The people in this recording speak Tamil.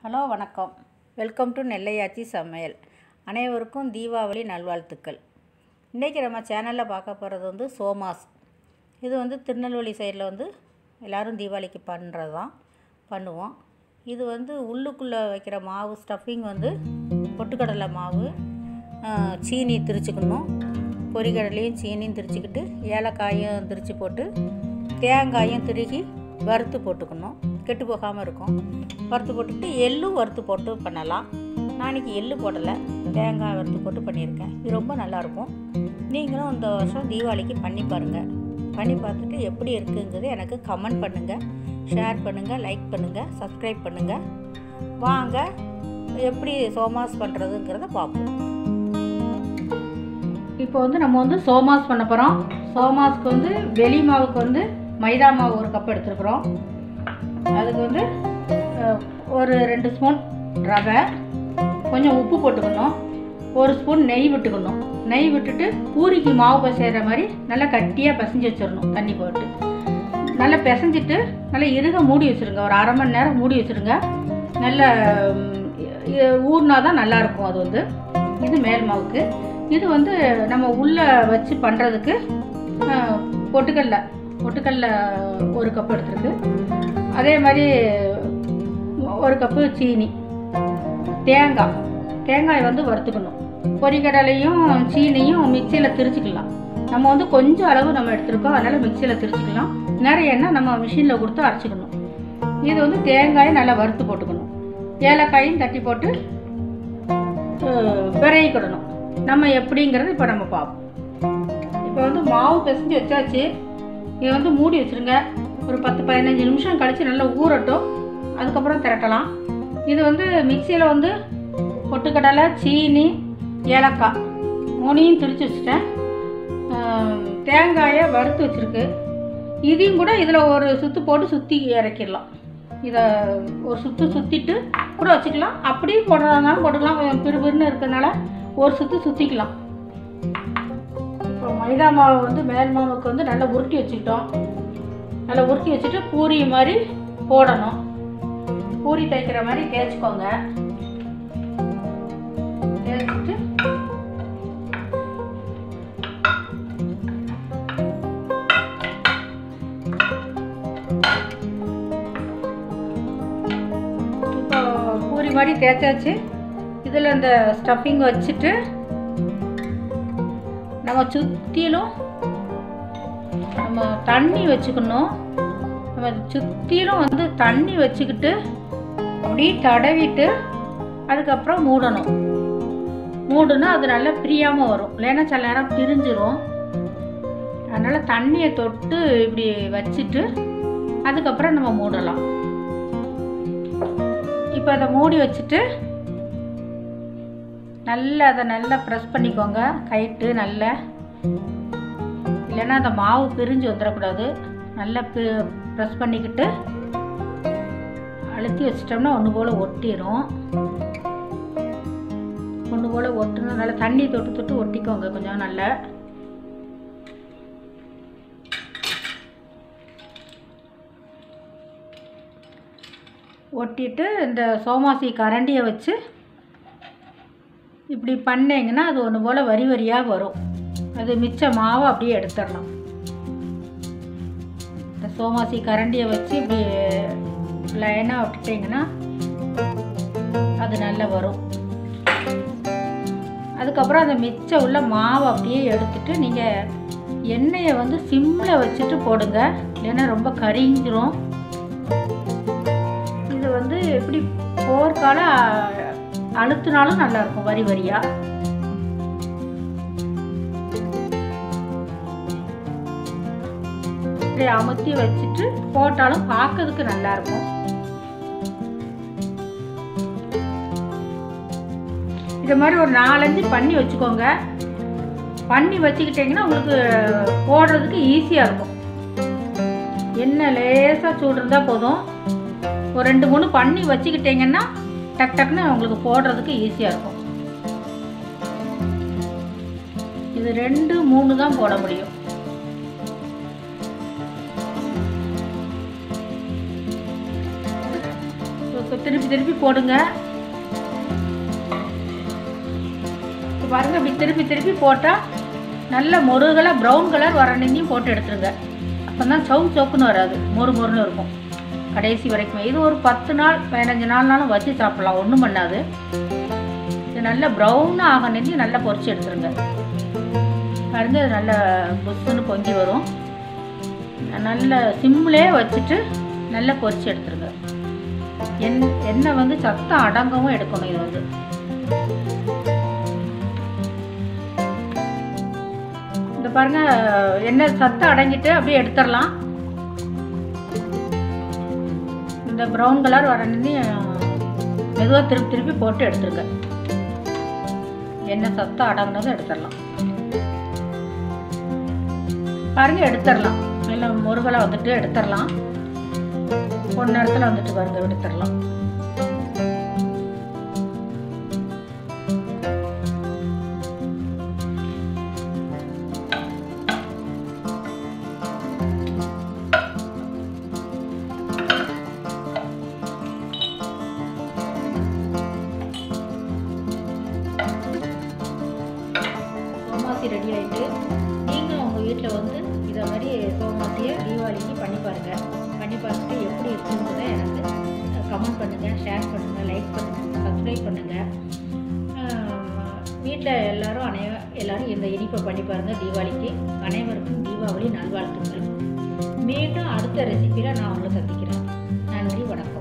ஹலோ வணக்கம் வெல்கம் டு நெல்லையாச்சி சமையல் அனைவருக்கும் தீபாவளி நல்வாழ்த்துக்கள் இன்றைக்கி நம்ம சேனலில் பார்க்க போகிறது வந்து சோமாஸ் இது வந்து திருநெல்வேலி சைடில் வந்து எல்லோரும் தீபாவளிக்கு பண்ணுறது தான் பண்ணுவோம் இது வந்து உள்ளுக்குள்ளே வைக்கிற மாவு ஸ்டஃபிங் வந்து பொட்டுக்கடலை மாவு ஆ, சீனி திரிச்சுக்கணும் பொரிக்கடலையும் சீனியும் திரிச்சுக்கிட்டு ஏலக்காயும் திரிச்சு போட்டு தேங்காயும் திருகி வறுத்து போட்டுக்கணும் கெட்டு போகாமல் இருக்கும் வறுத்து போட்டுட்டு எள்ளும் வறுத்து போட்டு பண்ணலாம் நான் இன்னைக்கு எள்ளு போடலை தேங்காய் வறுத்து போட்டு பண்ணியிருக்கேன் இது ரொம்ப நல்லாயிருக்கும் நீங்களும் இந்த வருஷம் தீபாவளிக்கு பண்ணி பாருங்கள் பண்ணி பார்த்துட்டு எப்படி இருக்குங்கிறது எனக்கு கமெண்ட் பண்ணுங்கள் ஷேர் பண்ணுங்கள் லைக் பண்ணுங்கள் சப்ஸ்கிரைப் பண்ணுங்கள் வாங்க எப்படி சோமாஸ் பண்ணுறதுங்கிறத பார்ப்போம் இப்போ வந்து நம்ம வந்து சோமாஸ் பண்ண போகிறோம் சோமாஸ்க்கு வந்து வெளி மாவுக்கு வந்து மைதா மாவு ஒரு கப் எடுத்துருக்குறோம் அதுக்கு வந்து அஹ், ஒரு ரெண்டு ஸ்பூன் ரவை கொஞ்சம் உப்பு போட்டுக்கணும் ஒரு ஸ்பூன் நெய் விட்டுக்கணும் நெய் விட்டுட்டு பூரிக்கு மாவு பிசைகிற மாதிரி நல்லா கட்டியாக பிசைஞ்சு வச்சிடணும் தண்ணி போட்டு நல்லா பிசைஞ்சிட்டு நல்லா இறுக மூடி வச்சுருங்க ஒரு அரை மணி நேரம் மூடி வச்சுருங்க நல்ல ஊறினா தான் நல்லாயிருக்கும் அது வந்து இது மேல் மாவுக்கு இது வந்து நம்ம உள்ளே வச்சு பண்ணுறதுக்கு பொட்டுக்கடல பொட்டுக்கடல ஒரு கப் எடுத்துருக்கு அதே மாதிரி ஒரு கப்பு சீனி தேங்காய் தேங்காய் வந்து வறுத்துக்கணும் பொரிக்கடலையும் சீனியும் மிக்சியில் திரிச்சுக்கலாம் நம்ம வந்து கொஞ்சம் அளவு நம்ம எடுத்துருக்கோம் அதனால் மிக்சியில் திரிச்சுக்கலாம் நிறைய எண்ணெய் நம்ம மிஷினில் கொடுத்து அரைச்சிக்கணும் இது வந்து தேங்காயை நல்லா வறுத்து போட்டுக்கணும் ஏலக்காயும் தட்டி போட்டு அஹ், விரைக்கிடணும் நம்ம எப்படிங்கிறது இப்போ நம்ம பார்ப்போம் இப்போ வந்து மாவு பிசைஞ்சு வச்சாச்சு இதை வந்து மூடி வச்சுருங்க ஒரு பத்து பதினஞ்சு நிமிஷம் கழித்து நல்லா ஊறட்டும் அதுக்கப்புறம் திரட்டலாம் இது வந்து மிக்சியில் வந்து பொட்டுக்கடலை சீனி ஏலக்காய் மூணையும் திரிச்சு வச்சுட்டேன் ஆம், தேங்காயை வறுத்து வச்சுருக்கு இதையும் கூட இதில் ஒரு சுற்று போட்டு சுற்றி இறக்கிடலாம் இதை ஒரு சுற்று சுற்றிட்டு கூட வச்சுக்கலாம் அப்படியும் போடுறதுனாலும் போட்டுக்கலாம் கொஞ்சம் பிறுபிறுன்னு இருக்கிறதுனால ஒரு சுற்று சுற்றிக்கலாம் இப்போ மைதா மாவு வந்து மேல் மாவுக்கு வந்து நல்லா உருட்டி வச்சுக்கிட்டோம் நல்லா உருட்டி வச்சுட்டு பூரி மாதிரி போடணும் பூரி தைக்கிற மாதிரி தேய்ச்சிக்கோங்க தேய்ச்சிட்டு இப்போ பூரி மாதிரி தேய்ச்சாச்சு இதில் இந்த ஸ்டஃபிங் வச்சுட்டு நம்ம சுற்றிலும் நம்ம தண்ணி வச்சுக்கணும் நம்ம சுற்றிலும் வந்து தண்ணி வச்சுக்கிட்டு அப்படியே தடவிட்டு அதுக்கப்புறம் மூடணும் மூடுனா அது நல்லா பிரியாமல் வரும் இல்லைன்னா சில நேரம் பிரிஞ்சிரும் அதனால் தண்ணியை தொட்டு இப்படி வச்சுட்டு அதுக்கப்புறம் நம்ம மூடலாம் இப்போ அதை மூடி வச்சுட்டு நல்லா அதை நல்லா ப்ரெஸ் பண்ணிக்கோங்க கைட்டு நல்லா இல்லைன்னா அந்த மாவு பிரிஞ்சு வந்துடக்கூடாது நல்லா ப்ரெஸ் பண்ணிக்கிட்டு அழுத்தி வச்சிட்டோம்னா ஒன்று போல் ஒட்டிடும் ஒன்று போல் ஒட்டணும் நல்லா தண்ணி தொட்டு தொட்டு ஒட்டிக்கோங்க கொஞ்சம் நல்லா ஒட்டிட்டு இந்த சோமாசி கரண்டியை வச்சு இப்படி பண்ணீங்கன்னா அது ஒன்று போல் வரி வரியாக வரும் அது மிச்ச மாவை அப்படியே எடுத்துடலாம் இந்த சோமாசி கரண்டியை வச்சு இப்படி லைனாக விட்டுட்டிங்கன்னா அது நல்லா வரும் அதுக்கப்புறம் அந்த மிச்சம் உள்ள மாவை அப்படியே எடுத்துட்டு நீங்கள் எண்ணெயை வந்து சிம்மில் வச்சுட்டு போடுங்க இல்லைன்னா ரொம்ப கரிஞ்சிரும் இது வந்து எப்படி போர்க்கால அழுத்தினாலும் நல்லா இருக்கும் வரி வரியா இப்படி அமுத்தி வச்சுட்டு போட்டாலும் பார்க்கறதுக்கு நல்லா இருக்கும் இது மாதிரி ஒரு நாலஞ்சு பண்ணி வச்சுக்கோங்க பண்ணி வச்சுக்கிட்டிங்கன்னா உங்களுக்கு போடுறதுக்கு ஈஸியாக இருக்கும் எண்ணெய் லேசாக சூடு இருந்தால் போதும் ஒரு ரெண்டு மூணு பண்ணி வச்சுக்கிட்டிங்கன்னா டக் டக்குன்னு உங்களுக்கு போடுறதுக்கு ஈஸியாக இருக்கும் இது ரெண்டு மூணு தான் போட முடியும் இப்போ திருப்பி திருப்பி போடுங்க இப்போ பாருங்க இப்படி திருப்பி திருப்பி போட்டால் நல்ல மொருகலாக ப்ரௌன் கலர் வர நெஞ்சியும் போட்டு எடுத்துருங்க அப்போ தான் சவு சவுக்குன்னு வராது மொறு மொறுன்னு இருக்கும் கடைசி வரைக்கும் இது ஒரு பத்து நாள் பதினஞ்சு நாள்னாலும் வச்சு சாப்பிடலாம் ஒன்றும் பண்ணாது இது நல்லா ப்ரௌனாக ஆக நெஞ்சு நல்லா பொரிச்சு எடுத்துருங்க பாருங்க இது நல்ல புஷ்ஷுன்னு பொங்கி வரும் நல்ல சிம்லே வச்சுட்டு நல்லா பொரிச்சு எடுத்துருங்க எண் எண்ணெய் வந்து சத்தம் அடங்கவும் எடுக்கணும் இது வந்து இந்த பாருங்க எண்ணெய் சத்தம் அடங்கிட்டு அப்படியே எடுத்துடலாம் இந்த ப்ரௌன் கலர் வர மெதுவாக திருப்பி திருப்பி போட்டு எடுத்துருங்க எண்ணெய் சத்தம் அடங்கினதும் எடுத்துடலாம் பாருங்க எடுத்துடலாம் நல்லா முருகலாக வந்துட்டு எடுத்துடலாம் கொஞ்ச நேரத்தில் வந்துட்டு பாருங்க எடுத்துடலாம் சோமாசி ரெடி ஆகிட்டு நீங்களும் உங்கள் வீட்டில் வந்து இதை மாதிரி சோமாசியை தீபாவளிக்கு பண்ணி பாருங்கள் பண்ணி பார்த்துட்டு எப்படி இருக்குங்கிறத எனக்கு கமெண்ட் பண்ணுங்கள் ஷேர் பண்ணுங்கள் லைக் பண்ணுங்கள் சப்ஸ்கிரைப் பண்ணுங்கள் வீட்டில் எல்லாரும் அனைவ எல்லாரும் இந்த இனிப்பை பண்ணி பாருங்கள் தீபாவளிக்கு அனைவருக்கும் தீபாவளி நல்வாழ்த்துக்கள் மீண்டும் அடுத்த ரெசிபியில் நான் உங்களை சந்திக்கிறேன் நன்றி வணக்கம்